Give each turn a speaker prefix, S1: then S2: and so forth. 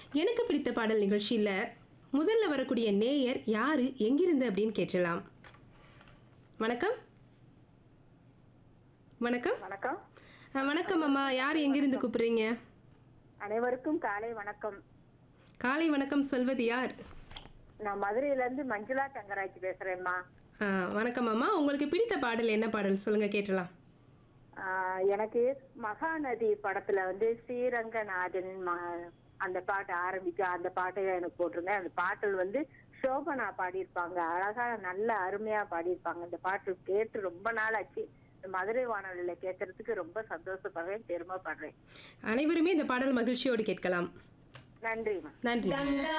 S1: எனக்கு பிடித்த பாடல் நிகழ்ச்சியில் முதல்ல வரக்கூடிய நேயர் யாரு எங்கிருந்து அப்படின்னு கேட்டலாம் வணக்கம் வணக்கம்
S2: வணக்கம்
S1: அஹ், வணக்கம் அம்மா யார் எங்கிருந்து கூப்பிடுறீங்க
S2: அனைவருக்கும் காலை வணக்கம்
S1: காலை வணக்கம் சொல்வது யார்
S2: நான் மதுரையில இருந்து மஞ்சுளா தங்கராஜ் பேசுறேன்மா
S1: அஹ், வணக்கம் அம்மா உங்களுக்கு பிடித்த பாடல் என்ன பாடல் சொல்லுங்க கேட்டலாம்
S2: ஆஹ் எனக்கு மகாநதி படத்துல வந்து ஸ்ரீரங்கநாதன் ம- அந்த பாட்டு ஆரம்பிக்கும் அந்த பாட்டை எனக்கு போட்டிருங்க அந்த பாட்டில் வந்து சோபனா பாடியிருப்பாங்க அழகா நல்ல அருமையா பாடியிருப்பாங்க இந்த பாட்டு கேட்டு ரொம்ப நாள் ஆச்சு இந்த மதுரை வானொலியில கேட்கறதுக்கு ரொம்ப சந்தோஷப்படுறேன் பெருமைப்படுறேன்
S1: அனைவருமே இந்த பாடல் மகிழ்ச்சியோடு கேட்கலாம்
S2: நன்றிம்மா
S1: நன்றி